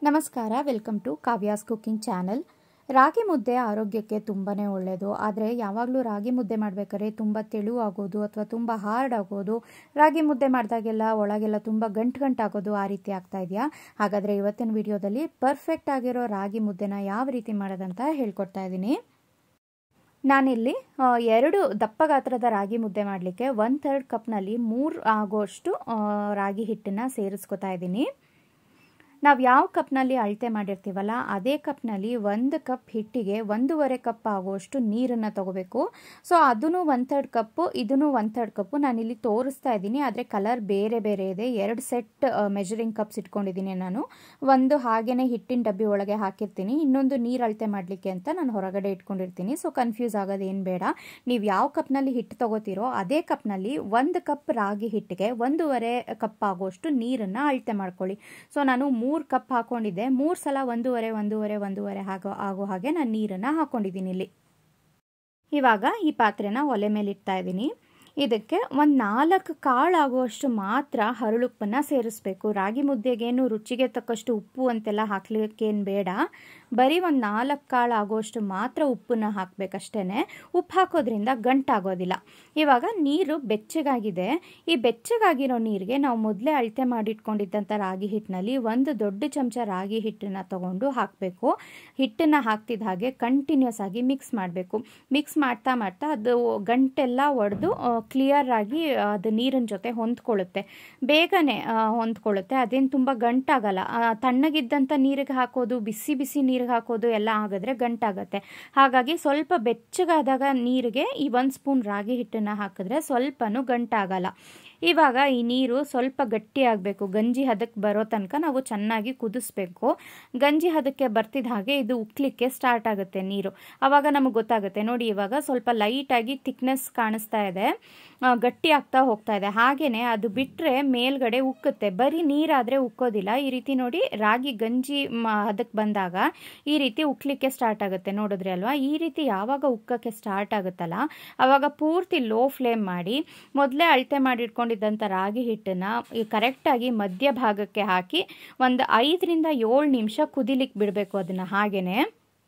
ನಮಸ್ಕಾರ welcome to Kavya's cooking channel ragi mudde ಆರೋಗ್ಯಕ್ಕೆ ತುಂಬಾ ಒಳ್ಳೆಯದು ಆದರೆ ಯಾವಾಗಲೂ ರಾಗಿ ಮುದ್ದೆ ಮಾಡಬೇಕಾದ್ರೆ ತುಂಬ ತೆಳು ಆಗೋದು ಅಥವಾ ತುಂಬ ಹಾರ್ಡ್ ಆಗೋದು ರಾಗಿ ಮುದ್ದೆ ಮಾಡಿದಾಗೆಲ್ಲ ಒಳಗೆಲ್ಲ ತುಂಬ ಗಂಟು ಗಂಟಾಗೋದು ಆ ರೀತಿ ಆಗ್ತಾ ಇದೆಯಾ ಹಾಗಾದರೆ ಇವತ್ತಿನ ವಿಡಿಯೋದಲ್ಲಿ ಪರ್ಫೆಕ್ಟ್ ಆಗಿರೋ ರಾಗಿ ಮುದ್ದೆನ ಯಾವ ರೀತಿ ಮಾಡೋದಂತ ಹೇಳ್ಕೊಡ್ತಾ ಇದ್ದೀನಿ ನಾನಿಲ್ಲಿ ಆ, ಎರಡು ದಪ್ಪ ಗಾತ್ರದ ರಾಗಿ ಮುದ್ದೆ ಮಾಡಲಿಕ್ಕೆ ಒನ್ ಥರ್ಡ್ ಕಪ್ನಲ್ಲಿ ಮೂರು ಆಗೋಷ್ಟು ಆ, ರಾಗಿ ಹಿಟ್ಟನ್ನು ಸೇರಿಸ್ಕೊತಾ ಇದ್ದೀನಿ ನಾವು ಯಾವ ಕಪ್ನಲ್ಲಿ ಅಳತೆ ಮಾಡಿರ್ತೀವಲ್ಲ ಅದೇ ಕಪ್ನಲ್ಲಿ ಒಂದು ಕಪ್ ಹಿಟ್ಟಿಗೆ ಒಂದೂವರೆ ಕಪ್ ಆಗುವಷ್ಟು ನೀರನ್ನು ತಗೋಬೇಕು ಸೊ ಅದೂ ಒನ್ ಥರ್ಡ್ ಕಪ್ಪು ಇದೂ ಒನ್ ಥರ್ಡ್ ಕಪ್ಪು ನಾನಿಲ್ಲಿ ತೋರಿಸ್ತಾ ಇದ್ದೀನಿ ಆದರೆ ಕಲರ್ ಬೇರೆ ಬೇರೆ ಇದೆ ಎರಡು ಸೆಟ್ ಮೆಜರಿಂಗ್ ಕಪ್ಸ್ ಇಟ್ಕೊಂಡಿದ್ದೀನಿ ನಾನು ಒಂದು ಹಾಗೇನೆ ಹಿಟ್ಟಿನ ಡಬ್ಬಿ ಒಳಗೆ ಹಾಕಿರ್ತೀನಿ ಇನ್ನೊಂದು ನೀರು ಅಳತೆ ಮಾಡಲಿಕ್ಕೆ ಅಂತ ನಾನು ಹೊರಗಡೆ ಇಟ್ಕೊಂಡಿರ್ತೀನಿ ಸೊ ಕನ್ಫ್ಯೂಸ್ ಆಗೋದೇನು ಬೇಡ ನೀವು ಯಾವ ಕಪ್ನಲ್ಲಿ ಹಿಟ್ಟು ತಗೋತೀರೋ ಅದೇ ಕಪ್ನಲ್ಲಿ ಒಂದು ಕಪ್ ರಾಗಿ ಹಿಟ್ಟಿಗೆ ಒಂದೂವರೆ ಕಪ್ ಆಗುವಷ್ಟು ನೀರನ್ನು ಅಳತೆ ಮಾಡ್ಕೊಳ್ಳಿ ಸೊ ನಾನು ಮೂರು ಕಪ್ ಹಾಕೊಂಡಿದ್ದೆ ಮೂರು ಸಲ ಒಂದೂವರೆ ಒಂದೂವರೆ ಒಂದೂವರೆ ಆಗೋ ಆಗೋ ಹಾಗೆ ನಾನು ನೀರನ್ನು ಹಾಕೊಂಡಿದ್ದೀನಿ ಇಲ್ಲಿ ಇವಾಗ ಈ ಪಾತ್ರೆನ ಒಲೆ ಮೇಲೆ ಇಡ್ತಾ ಇದ್ದೀನಿ ಇದಕ್ಕೆ ಒಂದು ನಾಲ್ಕು ಕಾಳು ಆಗುವಷ್ಟು ಮಾತ್ರ ಹರಳುಪ್ಪನ್ನು ಸೇರಿಸ್ಬೇಕು ರಾಗಿ ಮುದ್ದೆಗೇನು ರುಚಿಗೆ ತಕ್ಕಷ್ಟು ಉಪ್ಪು ಅಂತೆಲ್ಲ ಹಾಕ್ಲಿಕ್ಕೇನು ಬೇಡ ಬರೀ ಒಂದು ನಾಲ್ಕು ಕಾಳು ಆಗುವಷ್ಟು ಮಾತ್ರ ಉಪ್ಪನ್ನ ಹಾಕಬೇಕಷ್ಟೇ ಉಪ್ಪು ಹಾಕೋದ್ರಿಂದ ಗಂಟಾಗೋದಿಲ್ಲ ಇವಾಗ ನೀರು ಬೆಚ್ಚಗಾಗಿದೆ ಈ ಬೆಚ್ಚಗಾಗಿರೋ ನೀರಿಗೆ ನಾವು ಮೊದಲೇ ಅಳತೆ ಮಾಡಿಟ್ಕೊಂಡಿದ್ದಂಥ ರಾಗಿ ಹಿಟ್ಟಿನಲ್ಲಿ ಒಂದು ದೊಡ್ಡ ಚಮಚ ರಾಗಿ ಹಿಟ್ಟನ್ನು ತಗೊಂಡು ಹಾಕಬೇಕು ಹಿಟ್ಟನ್ನು ಹಾಕ್ತಿದ್ದ ಹಾಗೆ ಕಂಟಿನ್ಯೂಸ್ ಆಗಿ ಮಿಕ್ಸ್ ಮಾಡಬೇಕು ಮಿಕ್ಸ್ ಮಾಡ್ತಾ ಮಾಡ್ತಾ ಅದು ಗಂಟೆಲ್ಲ ಒಡೆದು ಕ್ಲಿಯರ್ ಆಗಿ ಅದು ನೀರಿನ ಜೊತೆ ಹೊಂದ್ಕೊಳ್ಳುತ್ತೆ ಬೇಗನೆ ಆ, ಹೊಂದ್ಕೊಳ್ಳುತ್ತೆ ಅದೇನು ತುಂಬ ಗಂಟಾಗಲ್ಲ ಆ, ತಣ್ಣಗಿದ್ದಂಥ ನೀರಿಗೆ ಹಾಕೋದು ಬಿಸಿ ಬಿಸಿ ನೀರಿಗೆ ಹಾಕೋದು ಎಲ್ಲ ಆಗಿದ್ರೆ ಗಂಟಾಗತ್ತೆ ಹಾಗಾಗಿ ಸ್ವಲ್ಪ ಬೆಚ್ಚಗಾದಾಗ ನೀರಿಗೆ ಈ ಒಂದು ಸ್ಪೂನ್ ರಾಗಿ ಹಿಟ್ಟನ್ನು ಹಾಕಿದ್ರೆ ಸ್ವಲ್ಪನೂ ಗಂಟಾಗಲ್ಲ ಇವಾಗ ಈ ನೀರು ಸ್ವಲ್ಪ ಗಟ್ಟಿ ಆಗಬೇಕು ಗಂಜಿ ಹದಕ್ಕೆ ಬರೋ ತನಕ ನಾವು ಚೆನ್ನಾಗಿ ಕುದಿಸ್ಬೇಕು ಗಂಜಿ ಹದಕ್ಕೆ ಬರ್ತಿದ್ದ ಹಾಗೆ ಇದು ಉಕ್ಲಿಕ್ಕೆ ಸ್ಟಾರ್ಟ್ ಆಗುತ್ತೆ ನೀರು ಆವಾಗ ನಮಗೆ ಗೊತ್ತಾಗುತ್ತೆ ನೋಡಿ ಇವಾಗ ಸ್ವಲ್ಪ ಲೈಟಾಗಿ ಥಿಕ್ನೆಸ್ ಕಾಣಿಸ್ತಾ ಇದೆ ಆ, ಗಟ್ಟಿ ಆಗ್ತಾ ಹೋಗ್ತಾ ಇದೆ ಹಾಗೇನೆ ಅದು ಬಿಟ್ಟರೆ ಮೇಲ್ಗಡೆ ಉಕ್ಕುತ್ತೆ ಬರೀ ನೀರಾದರೆ ಉಕ್ಕೋದಿಲ್ಲ ಈ ರೀತಿ ನೋಡಿ ರಾಗಿ ಗಂಜಿ ಹದಕ್ಕೆ ಬಂದಾಗ ಈ ರೀತಿ ಉಕ್ಲಿಕ್ಕೆ ಸ್ಟಾರ್ಟ್ ಆಗುತ್ತೆ ನೋಡಿದ್ರಿ ಅಲ್ವಾ ಈ ರೀತಿ ಯಾವಾಗ ಉಕ್ಕಕ್ಕೆ ಸ್ಟಾರ್ಟ್ ಆಗುತ್ತಲ್ಲ ಆವಾಗ ಪೂರ್ತಿ ಲೋ ಫ್ಲೇಮ್ ಮಾಡಿ ಮೊದಲೇ ಅಳತೆ ಮಾಡಿಟ್ಕೊಂಡಿದ್ದಂಥ ರಾಗಿ ಹಿಟ್ಟನ್ನು ಕರೆಕ್ಟಾಗಿ ಮಧ್ಯ ಭಾಗಕ್ಕೆ ಹಾಕಿ ಒಂದು ಐದರಿಂದ ಏಳು ನಿಮಿಷ ಕುದಿಲಿಕ್ಕೆ ಬಿಡಬೇಕು ಅದನ್ನು ಹಾಗೇನೆ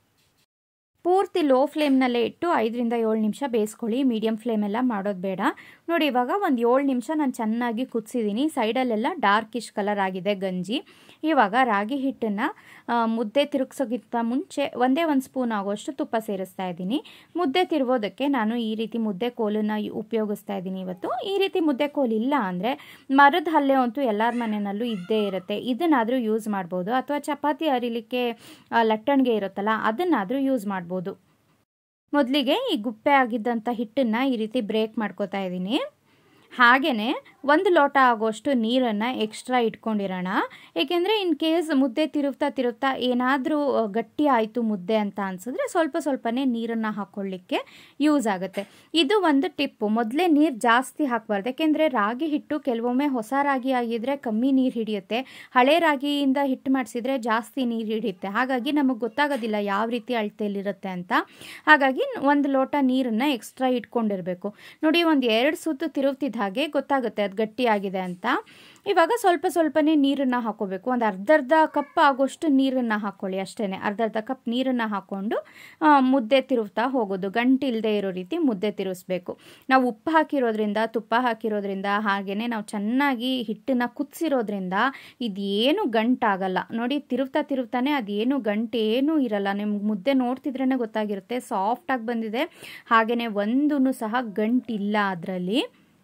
ಪೂರ್ತಿ ಲೋ ಫ್ಲೇಮ್ನಲ್ಲೇ ಇಟ್ಟು ಐದರಿಂದ ಏಳು ನಿಮಿಷ ಬೇಯಿಸ್ಕೊಳ್ಳಿ ಮೀಡಿಯಮ್ ಫ್ಲೇಮೆಲ್ಲ ಮಾಡೋದು ಬೇಡ ನೋಡಿ ಇವಾಗ ಒಂದು ಏಳು ನಿಮಿಷ ನಾನು ಚೆನ್ನಾಗಿ ಕುದಿಸಿದ್ದೀನಿ ಸೈಡಲ್ಲೆಲ್ಲ ಡಾರ್ಕಿಶ್ ಕಲರ್ ಆಗಿದೆ ಗಂಜಿ ಇವಾಗ ರಾಗಿ ಹಿಟ್ಟನ್ನು ಮುದ್ದೆ ತಿರುಗ್ಸೋಕ್ಕಿಂತ ಮುಂಚೆ ಒಂದೇ ಒಂದು ಸ್ಪೂನ್ ಆಗೋಷ್ಟು ತುಪ್ಪ ಸೇರಿಸ್ತಾ ಇದ್ದೀನಿ ಮುದ್ದೆ ತಿರುಗೋದಕ್ಕೆ ನಾನು ಈ ರೀತಿ ಮುದ್ದೆ ಕೋಲನ್ನು ಉಪಯೋಗಿಸ್ತಾ ಇದ್ದೀನಿ ಇವತ್ತು ಈ ರೀತಿ ಮುದ್ದೆ ಕೋಲು ಇಲ್ಲ ಅಂದರೆ ಮರದ ಹಲ್ಲೆ ಅಂತೂ ಎಲ್ಲರ ಮನೆಯಲ್ಲೂ ಇದ್ದೇ ಇರುತ್ತೆ ಇದನ್ನಾದರೂ ಯೂಸ್ ಮಾಡ್ಬೋದು ಅಥವಾ ಚಪಾತಿ ಅರಿಲಿಕ್ಕೆ ಆ, ಲಟ್ಟಣಿಗೆ ಇರುತ್ತಲ್ಲ ಅದನ್ನಾದರೂ ಯೂಸ್ ಮಾಡ್ಬೋದು ಮೊದಲಿಗೆ ಈ ಗುಪ್ಪೆ ಆಗಿದ್ದಂಥ ಹಿಟ್ಟನ್ನು ಈ ರೀತಿ ಬ್ರೇಕ್ ಮಾಡ್ಕೋತಾ ಇದ್ದೀನಿ ಹಾಗೆಯೇ ಒಂದು ಲೋಟ ಆಗೋಷ್ಟು ನೀರನ್ನು ಎಕ್ಸ್ಟ್ರಾ ಇಟ್ಕೊಂಡಿರೋಣ ಏಕೆಂದರೆ ಇನ್ ಕೇಸ್ ಮುದ್ದೆ ತಿರುಗ್ತಾ ತಿರುಗ್ತಾ ಏನಾದರೂ ಗಟ್ಟಿ ಆಯಿತು ಮುದ್ದೆ ಅಂತ ಅನಿಸಿದ್ರೆ ಸ್ವಲ್ಪ ಸ್ವಲ್ಪನೇ ನೀರನ್ನು ಹಾಕ್ಕೊಳ್ಳಿಕ್ಕೆ ಯೂಸ್ ಆಗುತ್ತೆ ಇದು ಒಂದು ಟಿಪ್ಪು ಮೊದಲೇ ನೀರು ಜಾಸ್ತಿ ಹಾಕಬಾರ್ದು ಯಾಕೆಂದರೆ ರಾಗಿ ಹಿಟ್ಟು ಕೆಲವೊಮ್ಮೆ ಹೊಸ ರಾಗಿ ಆಗಿದ್ರೆ ಕಮ್ಮಿ ನೀರು ಹಿಡಿಯುತ್ತೆ ಹಳೆ ರಾಗಿಯಿಂದ ಹಿಟ್ಟು ಮಾಡಿಸಿದ್ರೆ ಜಾಸ್ತಿ ನೀರು ಹಿಡಿಯುತ್ತೆ ಹಾಗಾಗಿ ನಮಗೆ ಗೊತ್ತಾಗೋದಿಲ್ಲ ಯಾವ ರೀತಿ ಅಳತೆಯಲ್ಲಿರುತ್ತೆ ಅಂತ ಹಾಗಾಗಿ ಒಂದು ಲೋಟ ನೀರನ್ನು ಎಕ್ಸ್ಟ್ರಾ ಇಟ್ಕೊಂಡಿರಬೇಕು ನೋಡಿ ಒಂದು ಎರಡು ಸುತ್ತು ತಿರುಗ್ತಿದ್ದ ಹಾಗೆ ಗೊತ್ತಾಗುತ್ತೆ ಅದು ಗಟ್ಟಿಯಾಗಿದೆ ಅಂತ ಇವಾಗ ಸ್ವಲ್ಪ ಸ್ವಲ್ಪನೇ ನೀರನ್ನು ಹಾಕೋಬೇಕು ಒಂದು ಅರ್ಧ ಅರ್ಧ ಕಪ್ ಆಗೋಷ್ಟು ನೀರನ್ನು ಹಾಕ್ಕೊಳ್ಳಿ ಅಷ್ಟೇ ಅರ್ಧ ಅರ್ಧ ಕಪ್ ನೀರನ್ನು ಹಾಕ್ಕೊಂಡು ಆ, ಮುದ್ದೆ ತಿರುಗ್ತಾ ಹೋಗೋದು ಗಂಟಿಲ್ಲದೆ ಇರೋ ರೀತಿ ಮುದ್ದೆ ತಿರುಗಿಸ್ಬೇಕು ನಾವು ಉಪ್ಪು ಹಾಕಿರೋದ್ರಿಂದ ತುಪ್ಪ ಹಾಕಿರೋದ್ರಿಂದ ಹಾಗೆಯೇ ನಾವು ಚೆನ್ನಾಗಿ ಹಿಟ್ಟನ್ನು ಕುದಿಸಿರೋದ್ರಿಂದ ಇದೇನು ಗಂಟಾಗಲ್ಲ ನೋಡಿ ತಿರುಗ್ತಾ ತಿರುಗ್ತಾನೆ ಅದೇನು ಗಂಟು ಏನೂ ಇರಲ್ಲ ನಿಮ್ಗೆ ಮುದ್ದೆ ನೋಡ್ತಿದ್ರೇ ಗೊತ್ತಾಗಿರುತ್ತೆ ಸಾಫ್ಟಾಗಿ ಬಂದಿದೆ ಹಾಗೆಯೇ ಒಂದೂ ಸಹ ಗಂಟಿಲ್ಲ ಅದರಲ್ಲಿ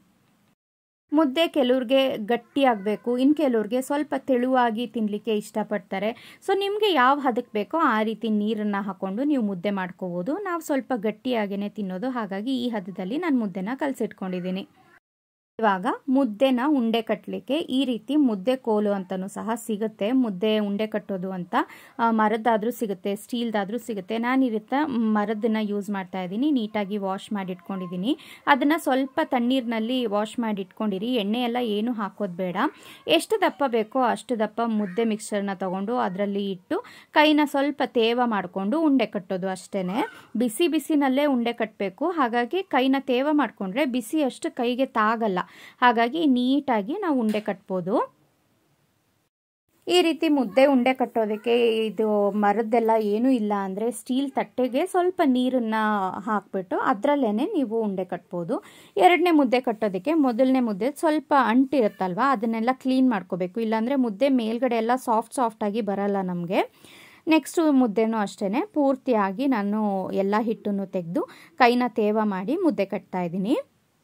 ಮುದ್ದೆ ಕೆಲವ್ರಿಗೆ ಗಟ್ಟಿ ಆಗಬೇಕು ಇನ್ನು ಕೆಲವ್ರಿಗೆ ಸ್ವಲ್ಪ ತೆಳುವಾಗಿ ತಿನ್ನಲಿಕ್ಕೆ ಇಷ್ಟಪಡ್ತಾರೆ ಸೊ ನಿಮಗೆ ಯಾವ ಹದಕ್ಕೆ ಬೇಕೋ ಆ ರೀತಿ ನೀರನ್ನು ಹಾಕ್ಕೊಂಡು ನೀವು ಮುದ್ದೆ ಮಾಡ್ಕೋಬೋದು ನಾವು ಸ್ವಲ್ಪ ಗಟ್ಟಿಯಾಗೇ ತಿನ್ನೋದು ಹಾಗಾಗಿ ಈ ಹದದಲ್ಲಿ ನಾನು ಮುದ್ದೆನ ಕಲಸಿಟ್ಕೊಂಡಿದ್ದೀನಿ ಇವಾಗ ಮುದ್ದೆನ ಉಂಡೆ ಕಟ್ಟಲಿಕ್ಕೆ ಈ ರೀತಿ ಮುದ್ದೆ ಕೋಲು ಅಂತಲೂ ಸಹ ಸಿಗುತ್ತೆ ಮುದ್ದೆ ಉಂಡೆ ಕಟ್ಟೋದು ಅಂತ ಆ, ಮರದ್ದಾದ್ರೂ ಸಿಗುತ್ತೆ ಸ್ಟೀಲ್ದಾದ್ರೂ ಸಿಗುತ್ತೆ ನಾನು ಈ ರೀತಿ ಮರದನ್ನ ಯೂಸ್ ಮಾಡ್ತಾ ಇದ್ದೀನಿ ನೀಟಾಗಿ ವಾಶ್ ಮಾಡಿ ಇಟ್ಕೊಂಡಿದ್ದೀನಿ ಅದನ್ನು ಸ್ವಲ್ಪ ತಣ್ಣೀರಿನಲ್ಲಿ ವಾಶ್ ಮಾಡಿ ಇಟ್ಕೊಂಡಿರಿ ಎಣ್ಣೆ ಎಲ್ಲ ಏನು ಹಾಕೋದು ಬೇಡ ಎಷ್ಟು ದಪ್ಪ ಬೇಕೋ ಅಷ್ಟು ದಪ್ಪ ಮುದ್ದೆ ಮಿಕ್ಸ್ಚರ್ನ ತಗೊಂಡು ಅದರಲ್ಲಿ ಇಟ್ಟು ಕೈನ ಸ್ವಲ್ಪ ತೇವ ಮಾಡಿಕೊಂಡು ಉಂಡೆ ಕಟ್ಟೋದು ಅಷ್ಟೇ ಬಿಸಿ ಬಿಸಿನಲ್ಲೇ ಉಂಡೆ ಕಟ್ಟಬೇಕು ಹಾಗಾಗಿ ಕೈನ ತೇವ ಮಾಡಿಕೊಂಡ್ರೆ ಬಿಸಿ ಅಷ್ಟು ಕೈಗೆ ತಾಗಲ್ಲ ಹಾಗಾಗಿ ನೀಟಾಗಿ ನಾವು ಉಂಡೆ ಕಟ್ಬೋದು ಈ ರೀತಿ ಮುದ್ದೆ ಉಂಡೆ ಕಟ್ಟೋದಕ್ಕೆ ಇದು ಮರದ್ದೆಲ್ಲ ಏನೂ ಇಲ್ಲ ಅಂದರೆ ಸ್ಟೀಲ್ ತಟ್ಟೆಗೆ ಸ್ವಲ್ಪ ನೀರನ್ನು ಹಾಕ್ಬಿಟ್ಟು ಅದರಲ್ಲೇ ನೀವು ಉಂಡೆ ಕಟ್ಬೋದು ಎರಡನೇ ಮುದ್ದೆ ಕಟ್ಟೋದಕ್ಕೆ ಮೊದಲನೇ ಮುದ್ದೆ ಸ್ವಲ್ಪ ಅಂಟಿರುತ್ತಲ್ವ ಅದನ್ನೆಲ್ಲ ಕ್ಲೀನ್ ಮಾಡ್ಕೋಬೇಕು ಇಲ್ಲಾಂದರೆ ಮುದ್ದೆ ಮೇಲ್ಗಡೆ ಎಲ್ಲ ಸಾಫ್ಟ್ ಸಾಫ್ಟಾಗಿ ಬರಲ್ಲ ನಮಗೆ ನೆಕ್ಸ್ಟು ಮುದ್ದೆನೂ ಅಷ್ಟೇ ಪೂರ್ತಿಯಾಗಿ ನಾನು ಎಲ್ಲ ಹಿಟ್ಟನ್ನು ತೆಗೆದು ಕೈನ ತೇವ ಮಾಡಿ ಮುದ್ದೆ ಕಟ್ತಾ ಇದ್ದೀನಿ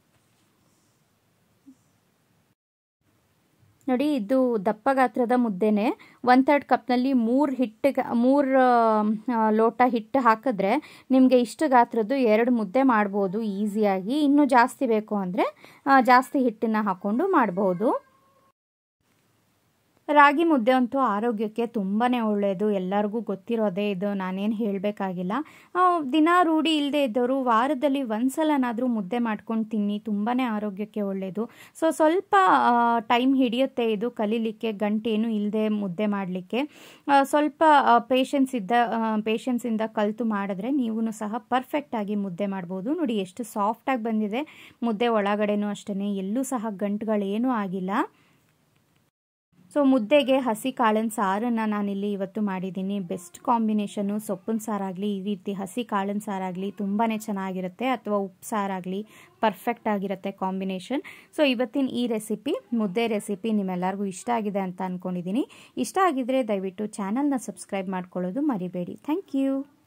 ನೋಡಿ ಇದು ದಪ್ಪ ಗಾತ್ರದ ಮುದ್ದೆನೆ ಒನ್ ಥರ್ಡ್ ಕಪ್ನಲ್ಲಿ ಮೂರು ಹಿಟ್ಟು ಮೂರು ಲೋಟ ಹಿಟ್ಟು ಹಾಕಿದ್ರೆ ನಿಮಗೆ ಇಷ್ಟು ಗಾತ್ರದ್ದು ಎರಡು ಮುದ್ದೆ ಮಾಡ್ಬೋದು ಈಸಿಯಾಗಿ ಇನ್ನೂ ಜಾಸ್ತಿ ಬೇಕು ಅಂದರೆ ಜಾಸ್ತಿ ಹಿಟ್ಟನ್ನು ಹಾಕ್ಕೊಂಡು ಮಾಡ್ಬೋದು ರಾಗಿ ಮುದ್ದೆ ಅಂತೂ ಆರೋಗ್ಯಕ್ಕೆ ತುಂಬಾ ಒಳ್ಳೆಯದು ಎಲ್ಲರಿಗೂ ಗೊತ್ತಿರೋದೇ ಇದು ನಾನೇನು ಹೇಳಬೇಕಾಗಿಲ್ಲ ದಿನ ರೂಢಿ ಇಲ್ಲದೆ ಇದ್ದವರು ವಾರದಲ್ಲಿ ಒಂದ್ಸಲನಾದರೂ ಮುದ್ದೆ ಮಾಡ್ಕೊಂಡು ತಿನ್ನಿ ತುಂಬಾ ಆರೋಗ್ಯಕ್ಕೆ ಒಳ್ಳೆಯದು ಸೊ ಸ್ವಲ್ಪ ಟೈಮ್ ಹಿಡಿಯುತ್ತೆ ಇದು ಕಲೀಲಿಕ್ಕೆ ಗಂಟೇನು ಇಲ್ಲದೆ ಮುದ್ದೆ ಮಾಡಲಿಕ್ಕೆ ಸ್ವಲ್ಪ ಪೇಷನ್ಸ್ ಇದ್ದ ಪೇಷನ್ಸಿಂದ ಕಲಿತು ಮಾಡಿದ್ರೆ ನೀವು ಸಹ ಪರ್ಫೆಕ್ಟಾಗಿ ಮುದ್ದೆ ಮಾಡ್ಬೋದು ನೋಡಿ ಎಷ್ಟು ಸಾಫ್ಟಾಗಿ ಬಂದಿದೆ ಮುದ್ದೆ ಒಳಗಡೆನೂ ಅಷ್ಟೇ ಎಲ್ಲೂ ಸಹ ಗಂಟುಗಳೇನೂ ಆಗಿಲ್ಲ ಸೊ ಮುದ್ದೆಗೆ ಹಸಿ ಕಾಳಿನ ಸಾರನ್ನು ನಾನಿಲ್ಲಿ ಇವತ್ತು ಮಾಡಿದ್ದೀನಿ ಬೆಸ್ಟ್ ಕಾಂಬಿನೇಷನ್ನು ಸೊಪ್ಪಿನ ಸಾರಾಗಲಿ ಈ ರೀತಿ ಹಸಿ ಕಾಳಿನ ಸಾರಾಗಲಿ ತುಂಬಾ ಚೆನ್ನಾಗಿರುತ್ತೆ ಅಥವಾ ಉಪ್ಪು ಸಾರಾಗಲಿ ಪರ್ಫೆಕ್ಟ್ ಆಗಿರುತ್ತೆ ಕಾಂಬಿನೇಷನ್ ಸೊ ಇವತ್ತಿನ ಈ ರೆಸಿಪಿ ಮುದ್ದೆ ರೆಸಿಪಿ ನಿಮ್ಮೆಲ್ಲರಿಗೂ ಇಷ್ಟ ಆಗಿದೆ ಅಂತ ಅಂದ್ಕೊಂಡಿದ್ದೀನಿ ಇಷ್ಟ ಆಗಿದ್ರೆ ದಯವಿಟ್ಟು ಚಾನಲ್ನ ಸಬ್ಸ್ಕ್ರೈಬ್ ಮಾಡ್ಕೊಳ್ಳೋದು ಮರಿಬೇಡಿ ಥ್ಯಾಂಕ್ ಯು